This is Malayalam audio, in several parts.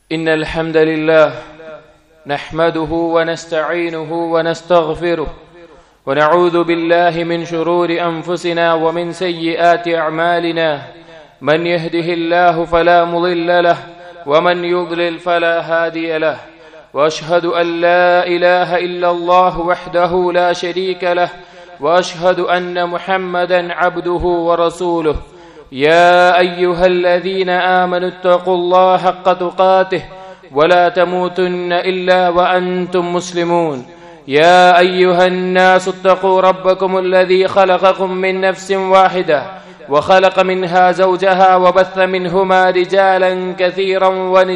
إن الحمد لله نحمده ونستعينه ونستغفره ونعوذ بالله من شرور أنفسنا ومن سيئات أعمالنا من يهده الله فلا مضل له ومن يضلل فلا هادي له واشهد ان لا اله الا الله وحده لا شريك له واشهد ان محمدا عبده ورسوله يا ايها الذين امنوا اتقوا الله حق تقاته ولا تموتن الا وانتم مسلمون يا ايها الناس اتقوا ربكم الذي خلقكم من نفس واحده وخلق منها زوجها وبث منهما رجالا كثيرا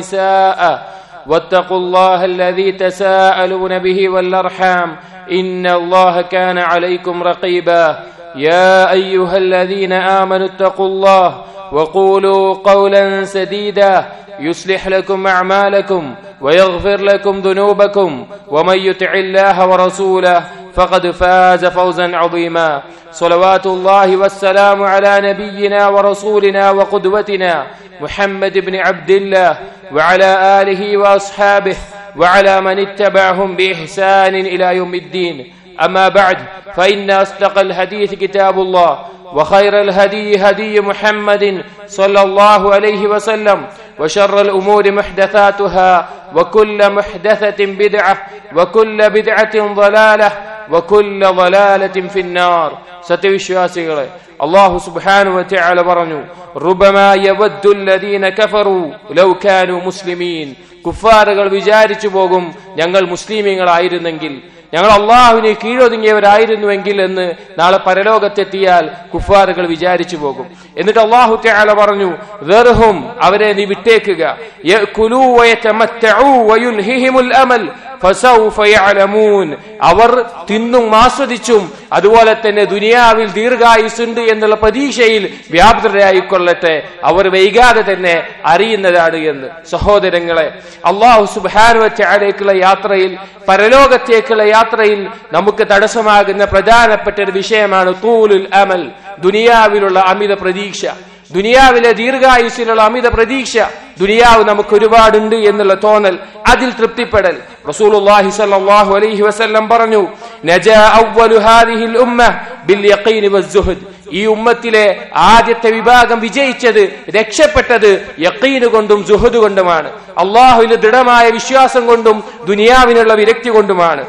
ونساء واتقوا الله الذي تساءلون به والارحام ان الله كان عليكم رقيبا يا ايها الذين امنوا اتقوا الله وقولوا قولا سديدا يصلح لكم اعمالكم ويغفر لكم ذنوبكم ومن يطع الله ورسوله فقد فاز فوزا عظيما صلوات الله والسلام على نبينا ورسولنا وقدوتنا محمد بن عبد الله وعلى اله واصحابه وعلى من اتبعهم باحسان الى يوم الدين اما بعد فان اصدق الحديث كتاب الله وخير الهدي هدي محمد صلى الله عليه وسلم وشر الامور محدثاتها وكل محدثه بدعه وكل بدعه ضلاله وكل ضلاله في النار സത്യവിശ്വാസികളെ അള്ളാഹു സുബ്ഹാനു വതആല പറഞ്ഞു റുബമാ യവദ്ദുല്ലദീന കഫറു ലൗ കാനു മുസ്ലിമീൻ കുഫാറുകൾ വിചാരിച്ചു പോകും ഞങ്ങൾ മുസ്ലിമീങ്ങളായിരുന്നെങ്കിൽ ഞങ്ങൾ അള്ളാഹുവിന് കീഴൊതുങ്ങിയവരായിരുന്നുവെങ്കിൽ എന്ന് നാളെ പരലോകത്തെത്തിയാൽ കുഫാറുകൾ വിചാരിച്ചു പോകും എന്നിട്ട് അള്ളാഹു തആല പറഞ്ഞു വെറുഹും അവരെ നീ വിട്ടേക്കുക യഅ്കുലൂ വയതമത്തഉ വയുൽഹിഹിമുൽ അമൽ ഫസൗഫ യഅലമൂൻ അവർ തിന്നും ആസ്വദിച്ചും അതുപോലെ തന്നെ ദുനിയാവിൽ ദീർഘായുസുണ്ട് എന്നുള്ള പ്രതീക്ഷയിൽ വ്യാപൃതരായിക്കൊള്ളട്ടെ അവർ വൈകാതെ തന്നെ അറിയുന്നതാണ് എന്ന് സഹോദരങ്ങളെ അള്ളാഹു സുബാനുവറ്റയിലേക്കുള്ള യാത്രയിൽ പരലോകത്തേക്കുള്ള യാത്രയിൽ നമുക്ക് തടസ്സമാകുന്ന പ്രധാനപ്പെട്ട ഒരു വിഷയമാണ് തൂലുൽ അമൽ ദുനിയാവിലുള്ള അമിത പ്രതീക്ഷ ദുനിയാവിലെ ദീർഘായുസിലുള്ള അമിത പ്രതീക്ഷ ദുനിയാവ് നമുക്ക് ഒരുപാടുണ്ട് എന്നുള്ള തോന്നൽ അതിൽ തൃപ്തിപ്പെടൽ റസൂലുള്ളാഹി സ്വല്ലല്ലാഹു അലൈഹി വസല്ലം പറഞ്ഞു നജാ അവ്വലു ഹാദിഹിൽ ഉമ്മ ബിൽ യഖീൻ വസ്സുഹദ് ഈ ഉമ്മത്തിലെ ആദ്യത്തെ വിഭാഗം വിജയിച്ചത് രക്ഷപ്പെട്ടത് യക്കീന് കൊണ്ടും ജുഹദ് കൊണ്ടുമാണ് അള്ളാഹുവിന് ദൃഢമായ വിശ്വാസം കൊണ്ടും ദുനിയാവിനുള്ള വിരക്തി കൊണ്ടുമാണ്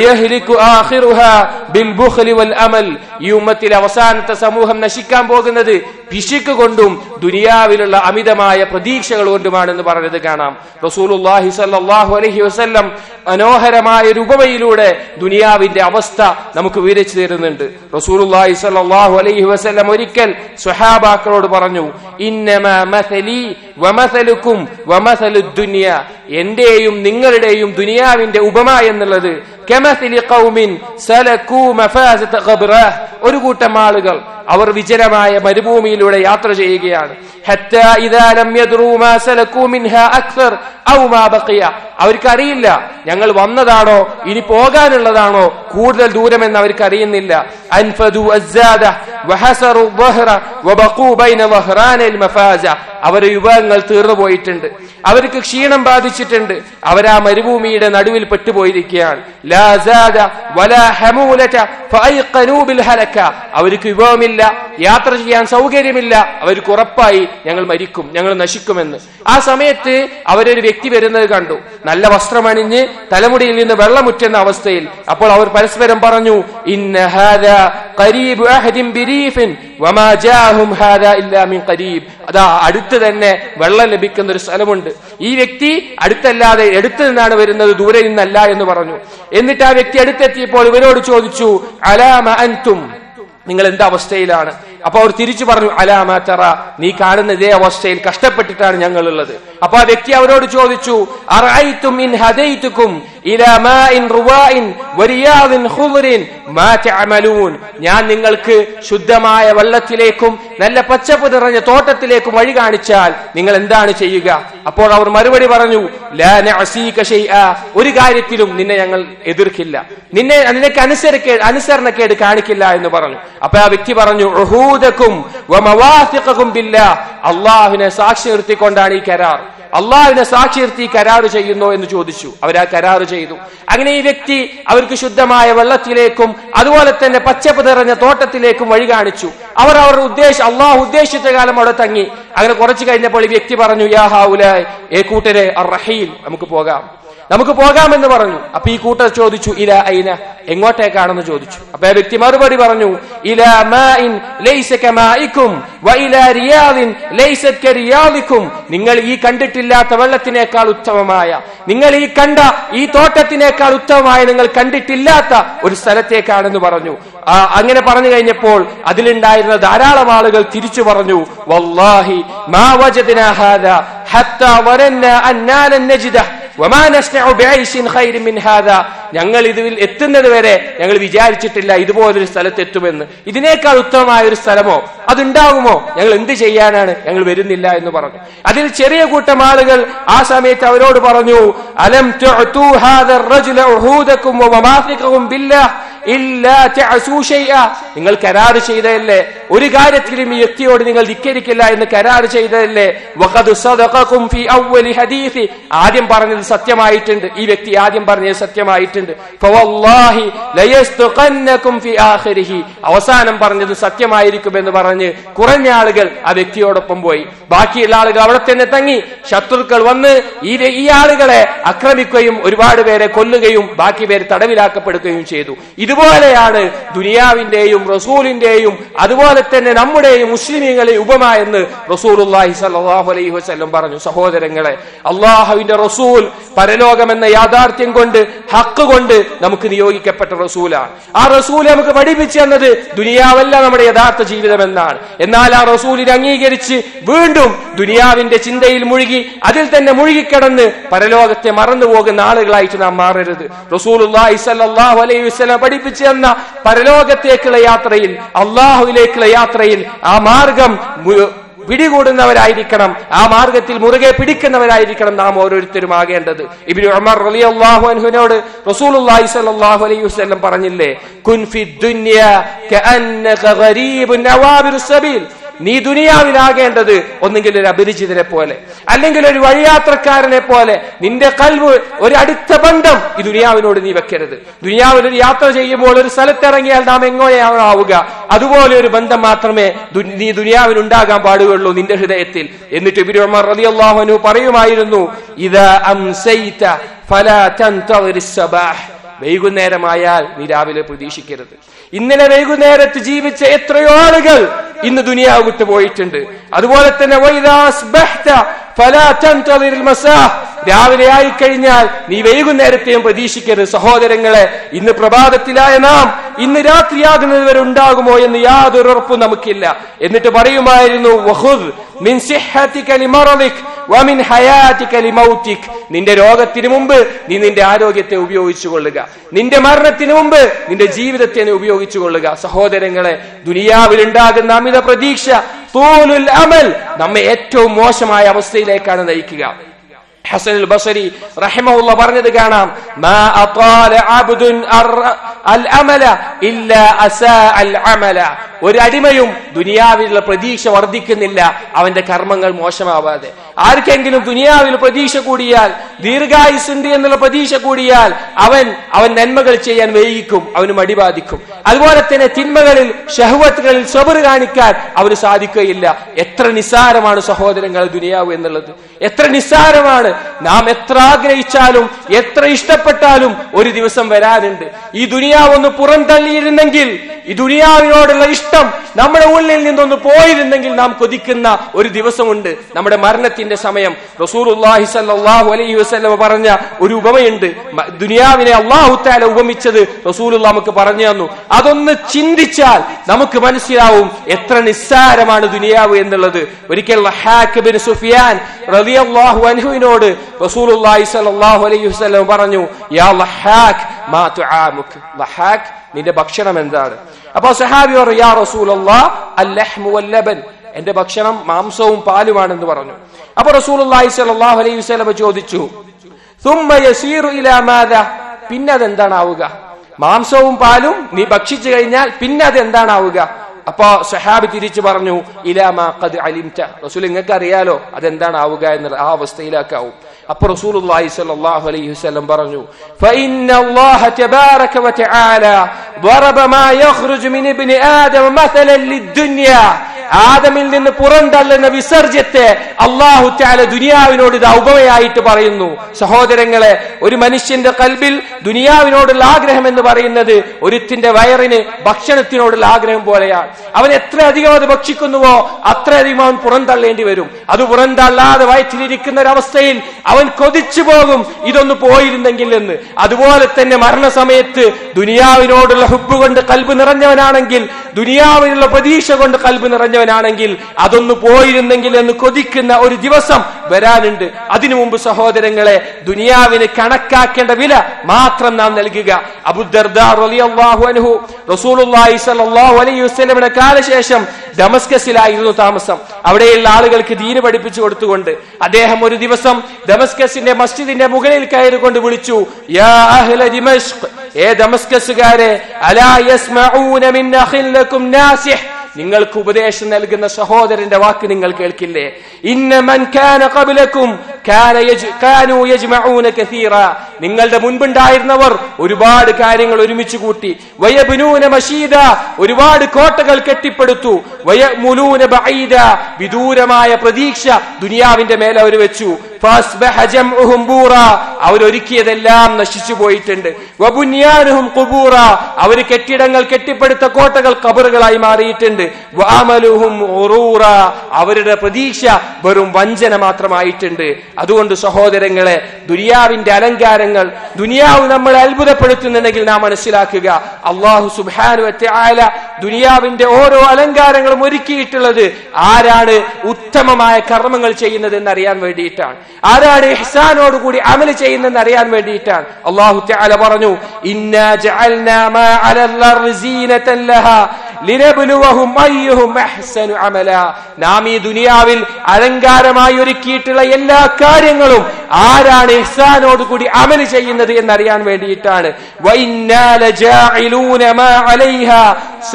അമൽ ഈ ഉമ്മത്തിലെ അവസാനത്തെ സമൂഹം നശിക്കാൻ പോകുന്നത് പിശുക്ക് കൊണ്ടും ദുനിയാവിലുള്ള അമിതമായ പ്രതീക്ഷകൾ കൊണ്ടുമാണെന്ന് പറഞ്ഞത് കാണാം റസൂലുല്ലാഹി സല്ലാഹു അലഹി വസ്ല്ലം മനോഹരമായ ഒരു ഉപമയിലൂടെ ദുനിയാവിന്റെ അവസ്ഥ നമുക്ക് വിവരിച്ചു തരുന്നുണ്ട് റസൂലുല്ലാഹി സല്ലാഹു അലൈഹി വസല്ലം ഒരിക്കൽ സ്വഹാബാക്കളോട് പറഞ്ഞു ദുനിയ എന്റെയും നിങ്ങളുടെയും ദുനിയാവിന്റെ ഉപമ എന്നുള്ളത് ഒരു കൂട്ടം ആളുകൾ അവർ വിജനമായ മരുഭൂമിയിലൂടെ യാത്ര ചെയ്യുകയാണ് അവർക്കറിയില്ല ഞങ്ങൾ വന്നതാണോ ഇനി പോകാനുള്ളതാണോ കൂടുതൽ ദൂരമെന്ന് അവർക്ക് അറിയുന്നില്ല അവരുടെ യുവങ്ങൾ തീർന്നു പോയിട്ടുണ്ട് അവർക്ക് ക്ഷീണം ബാധിച്ചിട്ടുണ്ട് അവർ ആ മരുഭൂമിയുടെ നടുവിൽ പെട്ടുപോയിരിക്കുകയാണ് അവർക്ക് വിഭവമില്ല യാത്ര ചെയ്യാൻ സൗകര്യമില്ല അവർക്ക് ഉറപ്പായി ഞങ്ങൾ മരിക്കും ഞങ്ങൾ നശിക്കുമെന്ന് ആ സമയത്ത് അവരൊരു വ്യക്തി വരുന്നത് കണ്ടു നല്ല വസ്ത്രമണിഞ്ഞ് തലമുടിയിൽ നിന്ന് വെള്ളമുറ്റുന്ന അവസ്ഥയിൽ അപ്പോൾ അവർ പരസ്പരം പറഞ്ഞു അതാ അടുത്ത് തന്നെ വെള്ളം ലഭിക്കുന്ന ഒരു സ്ഥലമുണ്ട് ഈ വ്യക്തി അടുത്തല്ലാതെ അടുത്ത് നിന്നാണ് വരുന്നത് ദൂരെ നിന്നല്ല എന്ന് പറഞ്ഞു എന്നിട്ട് ആ വ്യക്തി അടുത്തെത്തിയപ്പോൾ ഇവരോട് ചോദിച്ചു അലാമ അൻതും നിങ്ങൾ എന്ത് അവസ്ഥയിലാണ് അപ്പൊ അവർ തിരിച്ചു പറഞ്ഞു അലാമാറ്ററ നീ കാണുന്ന ഇതേ അവസ്ഥയിൽ കഷ്ടപ്പെട്ടിട്ടാണ് ഞങ്ങൾ ഉള്ളത് അപ്പൊ ആ വ്യക്തി അവരോട് ചോദിച്ചു ഞാൻ നിങ്ങൾക്ക് ശുദ്ധമായ വെള്ളത്തിലേക്കും നല്ല പച്ചപ്പ് നിറഞ്ഞ തോട്ടത്തിലേക്കും വഴി കാണിച്ചാൽ നിങ്ങൾ എന്താണ് ചെയ്യുക അപ്പോൾ അവർ മറുപടി പറഞ്ഞു ഒരു കാര്യത്തിലും നിന്നെ ഞങ്ങൾ എതിർക്കില്ല നിന്നെ നിനക്ക് അനുസരിക്കേ അനുസരണക്കേട് കാണിക്കില്ല എന്ന് പറഞ്ഞു അപ്പൊ ആ വ്യക്തി പറഞ്ഞു അള്ളാഹുവിനെ സാക്ഷി നിർത്തിക്കൊണ്ടാണ് ഈ കരാർ അള്ളാഹുവിനെ സാക്ഷി നിർത്തി കരാറ് ചെയ്യുന്നോ എന്ന് ചോദിച്ചു അവർ ആ കരാറ് ചെയ്തു അങ്ങനെ ഈ വ്യക്തി അവർക്ക് ശുദ്ധമായ വെള്ളത്തിലേക്കും അതുപോലെ തന്നെ പച്ചപ്പ് നിറഞ്ഞ തോട്ടത്തിലേക്കും വഴി കാണിച്ചു അവർ അവരുടെ ഉദ്ദേശം അള്ളാഹു ഉദ്ദേശിച്ച കാലം അവിടെ തങ്ങി അങ്ങനെ കുറച്ചു കഴിഞ്ഞപ്പോൾ ഈ വ്യക്തി പറഞ്ഞു യാ ഹാവുലായ് ഏ കൂട്ടരെ അർ റഹീൽ നമുക്ക് പോകാം നമുക്ക് പോകാമെന്ന് പറഞ്ഞു അപ്പൊ ഈ കൂട്ടർ ചോദിച്ചു ഇല ഐന എങ്ങോട്ടേക്കാണെന്ന് ചോദിച്ചു അപ്പൊ ആ വ്യക്തി മറുപടി പറഞ്ഞു ഇല മാഇൻ ലൈസ കമാഇക്കും വ ഇല റിയാദിൻ ലൈസത് കറിയാദിക്കും നിങ്ങൾ ഈ കണ്ടിട്ടില്ലാത്ത വെള്ളത്തിനേക്കാൾ ഉത്തമമായ നിങ്ങൾ ഈ കണ്ട ഈ തോട്ടത്തിനേക്കാൾ ഉത്തമമായ നിങ്ങൾ കണ്ടിട്ടില്ലാത്ത ഒരു സ്ഥലത്തേക്കാണെന്ന് പറഞ്ഞു ആ, അങ്ങനെ പറഞ്ഞു കഴിഞ്ഞപ്പോൾ അതിലുണ്ടായിരുന്ന ധാരാളം ആളുകൾ തിരിച്ചു പറഞ്ഞു വല്ലാഹി മാ വജദ്നാ ഹാദാ ഹത്താ വരന്ന അന്നാലൻ നജിദഹ് വമാ നസ്നഉ ബിഐശിൻ ഖൈരിൻ മിൻ ഹാദാ ഞങ്ങൾ ഇതിൽ എത്തുന്നത് വരെ ഞങ്ങൾ വിചാരിച്ചിട്ടില്ല ഇതുപോലൊരു സ്ഥലത്ത് എത്തുമെന്ന് ഇതിനേക്കാൾ ഉത്തമമായ ഒരു സ്ഥലമോ അതുണ്ടാകുമോ ഞങ്ങൾ എന്ത് ചെയ്യാനാണ് ഞങ്ങൾ വരുന്നില്ല എന്ന് പറഞ്ഞു അതിൽ ചെറിയ കൂട്ടം ആളുകൾ ആ സമയത്ത് അവരോട് പറഞ്ഞു അലം തുഅതു ഹാദാ الرجل عهودكم ومواثقكم بالله ഇല്ലാ തഅസൂ ശൈഅ നിങ്ങൾ കരാർ ചെയ്തതല്ലേ ഒരു കാര്യത്തിലും ഈ വ്യക്തിയോട് നിങ്ങൾ ധിക്കരിക്കില്ല എന്ന് കരാർ ചെയ്തതല്ലേ വഖദ് സദഖകും ഫി അവ്വലി ഹദീസി ആദ്യം പറഞ്ഞത് സത്യമായിട്ടുണ്ട് ഈ വ്യക്തി ആദ്യം പറഞ്ഞത് സത്യമായിട്ടുണ്ട് ഫവല്ലാഹി ലയസ്തുഖന്നകും ഫി ആഖിരിഹി അവസാനം പറഞ്ഞത് സത്യമായിരിക്കും എന്ന് പറഞ്ഞ് കുറഞ്ഞ ആളുകൾ ആ വ്യക്തിയോടൊപ്പം പോയി ബാക്കിയുള്ള ആളുകൾ അവിടെ തന്നെ തങ്ങി ശത്രുക്കൾ വന്ന് ഈ വ്യ- ഈ ആളുകളെ ആക്രമിക്കുകയും ഒരുപാട് പേരെ കൊല്ലുകയും ബാക്കി പേര് തടവിലാക്കപ്പെടുകയും ചെയ്തു ഇതുപോലെയാണ് ദുനിയാവിന്റെയും റസൂലിന്റെയും അതുപോലെ തന്നെ നമ്മുടെയും മുസ്ലിമീങ്ങളെ ഉപമ എന്ന് റസൂലുള്ളാഹി സ്വല്ലല്ലാഹു അലൈഹി വസല്ലം പറഞ്ഞു സഹോദരങ്ങളെ അള്ളാഹുവിന്റെ റസൂൽ പരലോകം എന്ന യാഥാർത്ഥ്യം കൊണ്ട് ഹക്ക് കൊണ്ട് നമുക്ക് നിയോഗിക്കപ്പെട്ട റസൂലാണ് ആ റസൂൽ നമുക്ക് പഠിപ്പിച്ചു തന്നത് ദുനിയാവല്ല നമ്മുടെ യഥാർത്ഥ ജീവിതം എന്നാണ് എന്നാൽ ആ റസൂലിനെ അംഗീകരിച്ച് വീണ്ടും ദുനിയാവിന്റെ ചിന്തയിൽ മുഴുകി അതിൽ തന്നെ മുഴുകിക്കിടന്ന് പരലോകത്തെ മറന്നു പോകുന്ന ആളുകളായിട്ട് നാം മാറരുത് റസൂലുള്ളാഹി സ്വല്ലല്ലാഹു അലൈഹി വസല്ലം പഠിപ്പിച്ചു തന്ന പരലോകത്തേക്കുള്ള യാത്രയിൽ അള്ളാഹുവിലേക്കുള്ള യാത്രയിൽ ആ മാർഗം മു- പിടികൂടുന്നവരായിരിക്കണം ആ മാർഗത്തിൽ മുറുകെ പിടിക്കുന്നവരായിരിക്കണം നാം ഓരോരുത്തരും ആകേണ്ടത് ഇബ്നു ഉമർ റളിയല്ലാഹു അൻഹുവിനോട് റസൂലുള്ളാഹി സ്വല്ലല്ലാഹു അലൈഹി വസല്ലം പറഞ്ഞില്ലേ കുൻ ഫി ദുനിയ കഅന്നക ഗരീബുൻ നവാബിറുസ് സബീൽ നീ ദുനിയാവിലാകേണ്ടത് ഒന്നെങ്കിൽ ഒരു അപരിചിതനെ പോലെ അല്ലെങ്കിൽ ഒരു വഴിയാത്രക്കാരനെ പോലെ നിന്റെ കൽവ് ഒരു അടുത്ത ബന്ധം ഈ ദുനിയാവിനോട് നീ വെക്കരുത് ദുനിയാവിൽ ഒരു യാത്ര ചെയ്യുമ്പോൾ ഒരു സ്ഥലത്തിറങ്ങിയാൽ നാം എങ്ങനെയാണ് ആവുക അതുപോലെ ഒരു ബന്ധം മാത്രമേ ദു- നീ ദുനിയാവിൽ ഉണ്ടാകാൻ പാടുകയുള്ളൂ നിന്റെ ഹൃദയത്തിൽ എന്നിട്ട് ഇബ്നു ഉമർ റളിയല്ലാഹു അൻഹു പറയുമായിരുന്നു ഇദാ അംസൈത ഫലാ തൻതദിർ സബാഹ് വൈകുന്നേരമായാൽ നീ രാവിലെ പ്രതീക്ഷിക്കരുത് ഇന്നലെ വൈകുന്നേരത്ത് ജീവിച്ച എത്രയോ ആളുകൾ ഇന്ന് ദുനിയാവ് വിട്ടു പോയിട്ടുണ്ട് അതുപോലെ തന്നെ വൈദാ അസ്ബഹ്ത ഫലാ തൻതദിർ മസാഹ് രാവിലെ ആയിക്കഴിഞ്ഞാൽ നീ വൈകുന്നേരത്തെയും പ്രതീക്ഷിക്കരുത് സഹോദരങ്ങളെ ഇന്ന് പ്രഭാതത്തിലായ നാം ഇന്ന് രാത്രിയാകുന്നത് വരെ ഉണ്ടാകുമോ എന്ന് യാതൊരു ഉറപ്പും നമുക്കില്ല എന്നിട്ട് പറയുമായിരുന്നു വഖുദ് മിൻ സിഹ്ഹതിക ലിമറദിക് വമിൻ ഹയാതിക ലിമൗതിക് നിന്റെ രോഗത്തിന് മുമ്പ് നീ നിന്റെ ആരോഗ്യത്തെ ഉപയോഗിച്ചു കൊള്ളുക നിന്റെ മരണത്തിന് മുമ്പ് നിന്റെ ജീവിതത്തെ നീ ഉപയോഗിച്ചു കൊള്ളുക സഹോദരങ്ങളെ ദുനിയാവിൽ ഉണ്ടാകുന്ന അമിത പ്രതീക്ഷ തൂലുൽ അമൽ നമ്മെ ഏറ്റവും മോശമായ അവസ്ഥയിലേക്കാണ് നയിക്കുക ഹസൻ അൽ ബസരി റഹിമഹുള്ള പറഞ്ഞത് കാണാം മാ അതാല അബ്ദുൻ അർ- അൽ അമല ഇല്ല അസാ അൽ അമല ഒരു അടിമയും ദുനിയാവിലുള്ള പ്രതീക്ഷ വർദ്ധിക്കുന്നില്ല അവന്റെ കർമ്മങ്ങൾ മോശമാവാതെ ആർക്കെങ്കിലും ദുനിയാവിൽ പ്രതീക്ഷ കൂടിയാൽ ദീർഘായുസുണ്ട് എന്നുള്ള പ്രതീക്ഷ കൂടിയാൽ അവൻ അവൻ നന്മകൾ ചെയ്യാൻ വൈകിക്കും അവന് മടിബാധിക്കും അതുപോലെ തന്നെ തിന്മകളിൽ ഷഹ്വത്തുകളിൽ സ്വബർ കാണിക്കാൻ അവന് സാധിക്കുകയില്ല എത്ര നിസ്സാരമാണ് സഹോദരങ്ങൾ ദുനിയാവ് എന്നുള്ളത് എത്ര നിസ്സാരമാണ് നാം എത്ര ആഗ്രഹിച്ചാലും എത്ര ഇഷ്ടപ്പെട്ടാലും ഒരു ദിവസം വരാനുണ്ട് ഈ ദുനിയാവ് ഒന്ന് പുറന്തള്ളിയിരുന്നെങ്കിൽ ഈ ദുനിയാവിനോടുള്ള ഇഷ്ടം നമ്മുടെ ഉള്ളിൽ നിന്നൊന്ന് പോയിരുന്നെങ്കിൽ നാം കൊതിക്കുന്ന ഒരു ദിവസമുണ്ട് നമ്മുടെ മരണത്തിന്റെ സമയം റസൂലുള്ളാഹി സ്വല്ലല്ലാഹു അലൈഹി വസല്ലം പറഞ്ഞ ഒരു ഉപമയുണ്ട് മ- ദുനിയാവിനെ അള്ളാഹു താല ഉപമിച്ചത് റസൂലുള്ള നമുക്ക് പറഞ്ഞു തന്നു അതൊന്ന് ചിന്തിച്ചാൽ നമുക്ക് മനസ്സിലാവും എത്ര നിസ്സാരമാണ് ദുനിയാവ് എന്നുള്ളത് ഒരിക്കൽ ലഹാക്ക് ബിൻ സുഫിയാൻ റളിയല്ലാഹു അൻഹുവിനോട് റസൂലുള്ളാഹി സ്വല്ലല്ലാഹു അലൈഹി വസല്ലം പറഞ്ഞു യാ ലഹാക്ക് മാ തുആമുക് ലഹാക്ക് നിന്റെ ഭക്ഷണം എന്താണ് അപ്പൊ സഹാബി പറഞ്ഞു യാ റസൂലല്ലാഹ് അല്ലഹ്മു വല്ലബൻ എന്റെ ഭക്ഷണം മാംസവും പാലുമാണെന്ന് പറഞ്ഞു അപ്പൊ റസൂലുള്ളാഹി സ്വല്ലല്ലാഹു അലൈഹി വസല്ലം ചോദിച്ചു ثم يسير الى ماذا പിന്നെ അതെന്താണ് ആവുക മാംസവും പാലും നീ ഭക്ഷിച്ചു കഴിഞ്ഞാൽ പിന്നെ അത് എന്താണ് ആവുക അപ്പോ സഹാബി തിരിച്ചു പറഞ്ഞു ഇലാമാ ഖദ് അലിംത റസൂൽ നിങ്ങൾക്ക് അറിയാലോ അതെന്താണ് ആവുക എന്നത് ആ അവസ്ഥയിലാക്കാവും അപ്പൊ റസൂലുള്ളാഹി സ്വല്ലല്ലാഹു അലൈഹി വസല്ലം പറഞ്ഞു فإن الله تبارك وتعالى ضرب ما يخرج من ابن آدم مثلا للدنيا ആദമിൽ നിന്ന് പുറന്തള്ളുന്ന വിസർജ്യത്തെ അള്ളാഹു താല ദുനിയാവിനോട് ഇത് ഔപമയായിട്ട് പറയുന്നു സഹോദരങ്ങളെ ഒരു മനുഷ്യന്റെ കൽബിൽ ദുനിയാവിനോടുള്ള ആഗ്രഹം എന്ന് പറയുന്നത് ഒരുത്തിന്റെ വയറിന് ഭക്ഷണത്തിനോടുള്ള ആഗ്രഹം പോലെയാണ് അവൻ എത്ര അധികം അത് ഭക്ഷിക്കുന്നുവോ അത്രയധികം അവൻ പുറന്തള്ളേണ്ടി വരും അത് പുറന്തള്ളാതെ വയറ്റിലിരിക്കുന്ന ഒരവസ്ഥയിൽ അവൻ കൊതിച്ചു പോകും ഇതൊന്ന് പോയിരുന്നെങ്കിൽ എന്ന് അതുപോലെ തന്നെ മരണസമയത്ത് ദുനിയാവിനോടുള്ള ഹുബ് കൊണ്ട് കൽബ് നിറഞ്ഞവനാണെങ്കിൽ ദുനിയാവിനുള്ള പ്രതീക്ഷ കൊണ്ട് കൽബ് നിറഞ്ഞവനാണെങ്കിൽ അതൊന്ന് പോയിരുന്നെങ്കിൽ എന്ന് കൊതിക്കുന്ന ഒരു ദിവസം വരാനുണ്ട് അതിനു മുമ്പ് സഹോദരങ്ങളെ ദുനിയാവിന് കണക്കാക്കേണ്ട വില മാത്രം നാം നൽകുക അബുദർദാഹു റസൂലുള്ളാഹി സ്വല്ലല്ലാഹു അലൈഹി വസല്ലമയുടെ കാലശേഷം ഡമസ്കസിലായിരുന്നു താമസം അവിടെയുള്ള ആളുകൾക്ക് ദീന് പഠിപ്പിച്ചു കൊടുത്തുകൊണ്ട് അദ്ദേഹം ഒരു ദിവസം ഡമസ്കസിന്റെ മസ്ജിദിന്റെ മുകളിൽ കയറിക്കൊണ്ട് വിളിച്ചു യാ അഹ്ല ദിമഷ്ക് ഏ ദമസ്കസുകാരെ അലാ യസ്മഊന മിൻ അഖിൻ ലക്കും നാസിഹ് നിങ്ങൾക്ക് ഉപദേശം നൽകുന്ന സഹോദരന്റെ വാക്ക് നിങ്ങൾ കേൾക്കില്ലേ ഇന്ന മൻ കാന ഖബ്ലക്കും കാന യജ് കാനു യജ്മഊന കസീറ നിങ്ങളുടെ മുൻപുണ്ടായിരുന്നവർ ഒരുപാട് കാര്യങ്ങൾ ഒരുമിച്ച് കൂട്ടി വയബ്നൂന മഷീദ ഒരുപാട് കോട്ടകൾ കെട്ടിപ്പടുത്തു വയമുലൂന ബഈദ വിദൂരമായ പ്രതീക്ഷ ദുനിയാവിന്റെ മേലെ അവർ വെച്ചു ഫാസ്ബഹ ജംഉഹും ബൂറ അവരൊരുക്കിയതെല്ലാം നശിച്ചു പോയിട്ടുണ്ട് വബുനിയാനുഹും ഖുബൂറ അവർ കെട്ടിടങ്ങൾ കെട്ടിപ്പടുത്ത കോട്ടകൾ കബറുകളായി മാറിയിട്ടുണ്ട് വഅമലുഹും ഉറൂറ അവരുടെ പ്രതീക്ഷ വെറും വഞ്ചന മാത്രമായിട്ടുണ്ട് അതുകൊണ്ട് സഹോദരങ്ങളെ ദുനിയാവിന്റെ അലങ്കാരങ്ങൾ ദുനിയാവ് നമ്മളെ അത്ഭുതപ്പെടുത്തുന്നുണ്ടെങ്കിൽ നാം മനസ്സിലാക്കുക അള്ളാഹു സുബാനു ആല ദുനിയാവിന്റെ ഓരോ അലങ്കാരങ്ങളും ഒരുക്കിയിട്ടുള്ളത് ആരാണ് ഉത്തമമായ കർമ്മങ്ങൾ ചെയ്യുന്നത് എന്ന് അറിയാൻ വേണ്ടിയിട്ടാണ് ആരാണ് ഇഹ്സാനോടുകൂടി അമല് ചെയ്യുന്നതെന്ന് അറിയാൻ വേണ്ടിയിട്ടാണ് അള്ളാഹു തആല പറഞ്ഞു ഇന്നാ ജഅൽനാ മാ അലൽ അർളി സീനതൻ ലഹാ ലിനബ്ലുവഹും അയ്യുഹും അഹ്സനു അമല നാം ഈ ദുനിയാവിൽ അലങ്കാരമായി ഒരുക്കിയിട്ടുള്ള എല്ലാ കാര്യങ്ങളും ആരാണ് ഇഹ്സാനോടുകൂടി അമല് ചെയ്യുന്നത് എന്നറിയാൻ വേണ്ടിയിട്ടാണ് വഇന്നാ ലജാഇലൂന മാ അലൈഹാ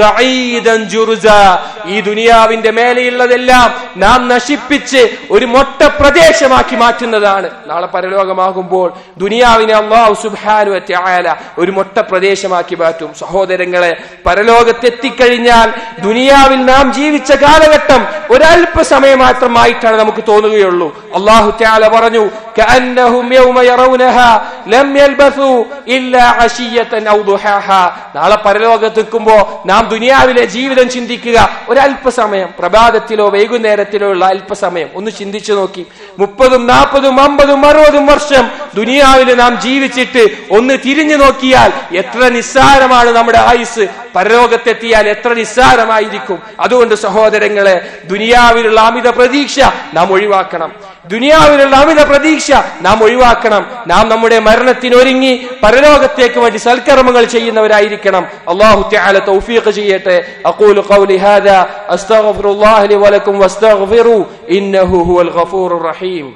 സഈദൻ ജുർസ ഈ ദുനിയാവിന്റെ മേലെയുള്ളതെല്ലാം നാം നശിപ്പിച്ച് ഒരു മൊട്ട പ്രദേശമാക്കി മാറ്റുന്നതാണ് നാളെ പരലോകമാകുമ്പോൾ ദുനിയാവിനെ അള്ളാഹു സുബ്ഹാനു വതആല ഒരു മൊട്ട പ്രദേശമാക്കി മാറ്റും സഹോദരങ്ങളെ പരലോകത്തെത്തിക്കഴിഞ്ഞാൽ ദുനിയാവിൽ നാം ജീവിച്ച കാലഘട്ടം ഒരല്പ സമയം മാത്രമായിട്ടാണ് നമുക്ക് തോന്നുകയുള്ളൂ അള്ളാഹു തആല പറഞ്ഞു كأنهم يوم يرونها لم يلبثوا إلا عشية أو ضحاها നാളെ പരലോകത്തെത്തുമ്പോ നാം ദുനിയാവിലെ ജീവിതം ചിന്തിക്കുക ഒരല്പസമയം പ്രഭാതത്തിലോ വൈകുന്നേരത്തിലോ ഉള്ള അല്പസമയം ഒന്ന് ചിന്തിച്ചു നോക്കി മുപ്പതും നാൽപ്പതും അമ്പതും അറുപതും വർഷം ദുനിയാവിൽ നാം ജീവിച്ചിട്ട് ഒന്ന് തിരിഞ്ഞു നോക്കിയാൽ എത്ര നിസ്സാരമാണ് നമ്മുടെ ആയുസ് പരലോകത്തെത്തിയാൽ എത്ര നിസ്സാരമായിരിക്കും അതുകൊണ്ട് സഹോദരങ്ങളെ ദുനിയാവിലുള്ള അമിത പ്രതീക്ഷ നാം ഒഴിവാക്കണം ദുനിയാവിലുള്ള അമിത പ്രതീക്ഷ നാം ഒഴിവാക്കണം നാം നമ്മുടെ മരണത്തിന് ഒരുങ്ങി പരലോകത്തേക്ക് വേണ്ടി സൽക്കർമ്മങ്ങൾ ചെയ്യുന്നവരായിരിക്കണം അള്ളാഹു തആല തൗഫീഖ് ചെയ്യട്ടെ അഖൂലു ഖൗലി ഹാദാ അസ്തഗ്ഫിറുല്ലാഹ ലി വലക്കും വസ്തഗ്ഫിറു ഇന്നഹു ഹുവൽ ഗഫൂറുർ റഹീം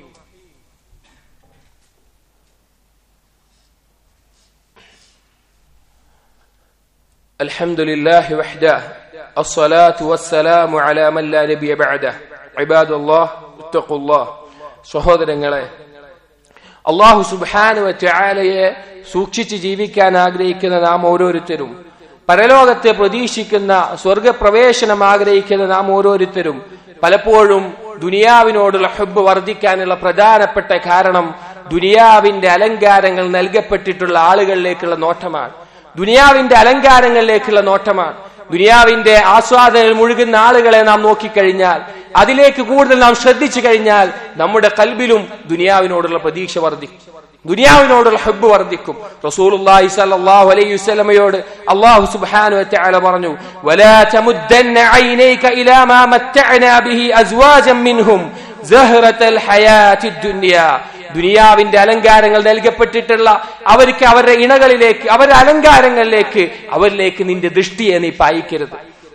الحمد لله وحده الصلاة والسلام على من لا نبي بعده عباد الله اتقوا الله സഹോദരങ്ങളെ അള്ളാഹു സുബാനുവ ചായാലയെ സൂക്ഷിച്ച് ജീവിക്കാൻ ആഗ്രഹിക്കുന്ന നാം ഓരോരുത്തരും പരലോകത്തെ പ്രതീക്ഷിക്കുന്ന സ്വർഗപ്രവേശനം ആഗ്രഹിക്കുന്ന നാം ഓരോരുത്തരും പലപ്പോഴും ദുനിയാവിനോടുള്ള ഹബ്ബ് വർദ്ധിക്കാനുള്ള പ്രധാനപ്പെട്ട കാരണം ദുനിയാവിന്റെ അലങ്കാരങ്ങൾ നൽകപ്പെട്ടിട്ടുള്ള ആളുകളിലേക്കുള്ള നോട്ടമാണ് ദുനിയാവിന്റെ അലങ്കാരങ്ങളിലേക്കുള്ള നോട്ടമാണ് ദുനിയാവിന്റെ ആസ്വാദനയിൽ മുഴുകുന്ന ആളുകളെ നാം നോക്കിക്കഴിഞ്ഞാൽ അതിലേക്ക് കൂടുതൽ നാം ശ്രദ്ധിച്ചു കഴിഞ്ഞാൽ നമ്മുടെ കൽബിലും ദുനിയാവിനോടുള്ള പ്രതീക്ഷ വർദ്ധിക്കും ദുനിയാവിനോടുള്ള ഹബ്ബ് വർദ്ധിക്കും റസൂലുള്ളാഹി സ്വല്ലല്ലാഹു അലൈഹി വസല്ലമയോട് അല്ലാഹു സുബ്ഹാനഹു വതആല പറഞ്ഞു വലാ തമുദ്ദന്ന ഐനൈക ഇലാ മാ മത്തഅനാ ബിഹി അസ്വാജൻ മിൻഹും സഹറത്തൽ ഹയാത്തി ദുനിയ ദുനിയാവിന്റെ അലങ്കാരങ്ങൾ നൽകപ്പെട്ടിട്ടുള്ള അവർക്ക് അവരുടെ ഇണകളിലേക്ക് അവരുടെ അലങ്കാരങ്ങളിലേക്ക് അവരിലേക്ക് നിന്റെ ദൃഷ്ടിയെ നീ പായിക്കരുത്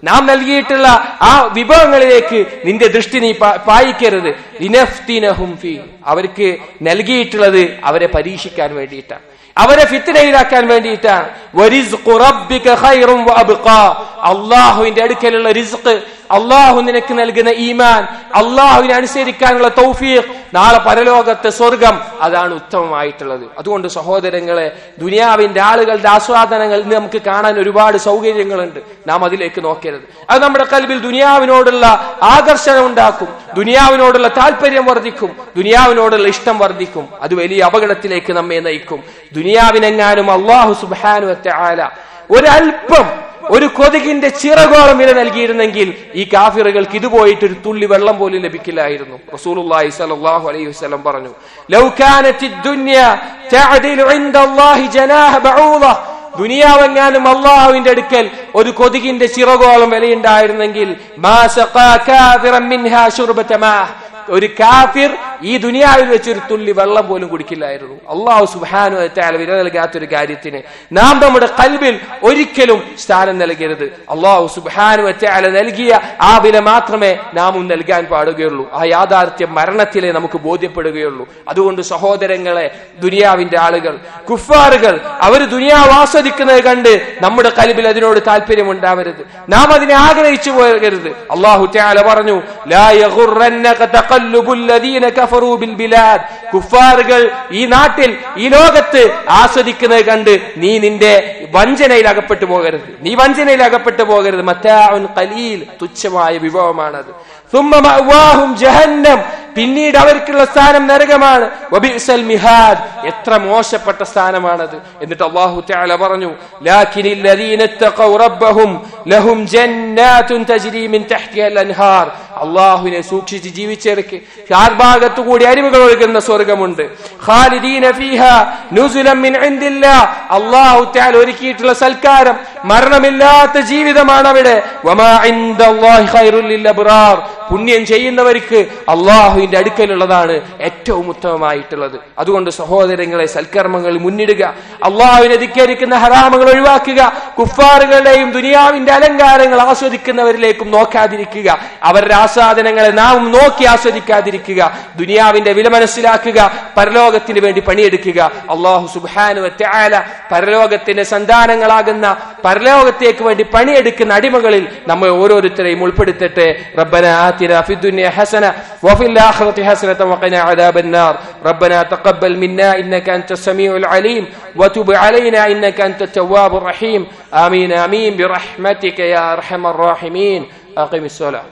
നാം നൽകിയിട്ടുള്ള ആ വിഭവങ്ങളിലേക്ക് നിന്റെ ദൃഷ്ടി നീ പാ- പായിക്കരുത് ലിനഫ്തിനഹും ഫീ. അവർക്ക് നൽകിയിട്ടുള്ളത് അവരെ പരീക്ഷിക്കാൻ വേണ്ടിയിട്ടാണ് അവരെ ഫിത്തിനയിലാക്കാൻ വേണ്ടിയിട്ടാണ് വരിസ്ഖു റബ്ബിക ഖൈറും വഅബ്ഖാ. അള്ളാഹുവിന്റെ അടുക്കലുള്ള റിസ്ക് അള്ളാഹു നിനക്ക് നൽകുന്ന ഈമാൻ അള്ളാഹുവിനെ അനുസരിക്കാനുള്ള തൗഫീഖ് നാളെ പരലോകത്തെ സ്വർഗം അതാണ് ഉത്തമമായിട്ടുള്ളത് അതുകൊണ്ട് സഹോദരങ്ങളെ ദുനിയാവിന്റെ ആളുകളുടെ ആസ്വാദനങ്ങൾ ഇന്ന് നമുക്ക് കാണാൻ ഒരുപാട് സൗകര്യങ്ങളുണ്ട് നാം അതിലേക്ക് നോക്കരുത് അത് നമ്മുടെ കൽവിൽ ദുനിയാവിനോടുള്ള ആകർഷണം ഉണ്ടാക്കും ദുനിയാവിനോടുള്ള താല്പര്യം വർദ്ധിക്കും ദുനിയാവിനോടുള്ള ഇഷ്ടം വർദ്ധിക്കും അത് വലിയ അപകടത്തിലേക്ക് നമ്മെ നയിക്കും ദുനിയാവിനെങ്ങാനും അള്ളാഹു സുബാനു ആല ഒരൽപ്പം ഒരു കൊതുകിന്റെ ചിറകോളം വില നൽകിയിരുന്നെങ്കിൽ ഈ കാഫിറുകൾക്ക് ഇത് പോയിട്ട് ഒരു തുള്ളി വെള്ളം പോലും ലഭിക്കില്ലായിരുന്നു റസൂലുള്ളാഹി സ്വല്ലല്ലാഹു അലൈഹി വസല്ലം പറഞ്ഞു ലൗ കാനത്തി ദുനിയ തഅദിലു ഇൻദല്ലാഹി ജനാഹ ബഊദ ദുനിയാവെങ്ങാനും അള്ളാഹുവിന്റെ അടുക്കൽ ഒരു കൊതുകിന്റെ ചിറകോളം വിലയുണ്ടായിരുന്നെങ്കിൽ മാ സഖാ കാഫിറൻ മിൻഹാ ശുർബത മാഹ് ഒരു കാഫിർ ഈ ദുനിയാവിൽ വെച്ച് ഒരു തുള്ളി വെള്ളം പോലും കുടിക്കില്ലായിരുന്നു അള്ളാഹു സുബാനു എത്താൽ വില നൽകാത്തൊരു കാര്യത്തിന് നാം നമ്മുടെ കൽബിൽ ഒരിക്കലും സ്ഥാനം നൽകരുത് അള്ളാഹു സുബാനു എത്താൽ നൽകിയ ആ വില മാത്രമേ നാമും നൽകാൻ പാടുകയുള്ളൂ ആ യാഥാർത്ഥ്യം മരണത്തിലെ നമുക്ക് ബോധ്യപ്പെടുകയുള്ളൂ അതുകൊണ്ട് സഹോദരങ്ങളെ ദുനിയാവിന്റെ ആളുകൾ കുഫാറുകൾ അവർ ദുനിയാവ് ആസ്വദിക്കുന്നത് കണ്ട് നമ്മുടെ കൽബിൽ അതിനോട് താല്പര്യം ഉണ്ടാവരുത് നാം അതിനെ ആഗ്രഹിച്ചു പോകരുത് അള്ളാഹു ത്യാല പറഞ്ഞു ലാ യഗുറന്നക തഖല്ലുബുൽ ലദീന കഫറൂ ബിൽ ബിലാദ് കുഫാറുകൾ ഈ നാട്ടിൽ ഈ ലോകത്ത് ആസ്വദിക്കുന്നത് കണ്ട് നീ നിന്റെ വഞ്ചനയിൽ അകപ്പെട്ടു പോകരുത് നീ വഞ്ചനയിൽ അകപ്പെട്ടു പോകരുത് മത്താഉൻ ഖലീൽ തുച്ഛമായ വിഭവമാണത് ثم مأواهم ജഹന്നം പിന്നീട് അവർക്കുള്ള സ്ഥാനം നരകമാണ് വബിഅ്സൽ മിഹാദ് എത്ര മോശപ്പെട്ട സ്ഥാനമാണത് എന്നിട്ട് അല്ലാഹു തആല പറഞ്ഞു ലാകിനിൽ ലദീന ഇത്തഖൗ റബ്ബഹും ലഹും ജന്നാത്തുൻ തജ്രി മിൻ തഹ്തിഹ അൻഹാർ അല്ലാഹുവിനെ സൂക്ഷിച്ച് ജീവിച്ചവർക്ക് ചാർഭാഗത്തു കൂടി അരുവികൾ ഒഴുകുന്ന സ്വർഗമുണ്ട് ഖാലിദീന ഫീഹ നുസുലം മിൻ ഇൻദില്ലാഹ് അല്ലാഹു തആല ഒരുക്കിയിട്ടുള്ള സൽക്കാരം മരണമില്ലാത്ത ജീവിതമാണ് അവിടെ വമാ ഇൻദല്ലാഹി ഖൈറുൽ ലിൽ അബ്റാർ പുണ്യം ചെയ്യുന്നവർക്ക് അള്ളാഹുവിന്റെ അടുക്കലുള്ളതാണ് ഏറ്റവും ഉത്തമമായിട്ടുള്ളത് അതുകൊണ്ട് സഹോദരങ്ങളെ സൽക്കർമ്മങ്ങൾ മുന്നിടുക അള്ളാഹുവിനെ ധിക്കരിക്കുന്ന ഹറാമങ്ങൾ ഒഴിവാക്കുക കുഫാറുകളുടെയും ദുനിയാവിന്റെ അലങ്കാരങ്ങൾ ആസ്വദിക്കുന്നവരിലേക്കും നോക്കാതിരിക്കുക അവരുടെ ആസ്വാദനങ്ങളെ നാം നോക്കി ആസ്വദിക്കാതിരിക്കുക ദുനിയാവിന്റെ വില മനസ്സിലാക്കുക പരലോകത്തിന് വേണ്ടി പണിയെടുക്കുക അള്ളാഹു സുബാനു ത്യാല പരലോകത്തിന്റെ സന്താനങ്ങളാകുന്ന പരലോകത്തേക്ക് വേണ്ടി പണിയെടുക്കുന്ന അടിമകളിൽ നമ്മൾ ഓരോരുത്തരെയും ഉൾപ്പെടുത്തട്ടെ റബ്ബന آتنا في الدنيا حسنة وفي الآخرة حسنة وقنا عذاب النار ربنا تقبل منا إنك أنت السميع العليم وتب علينا إنك أنت التواب الرحيم آمين آمين برحمتك يا أرحم الراحمين أقم الصلاة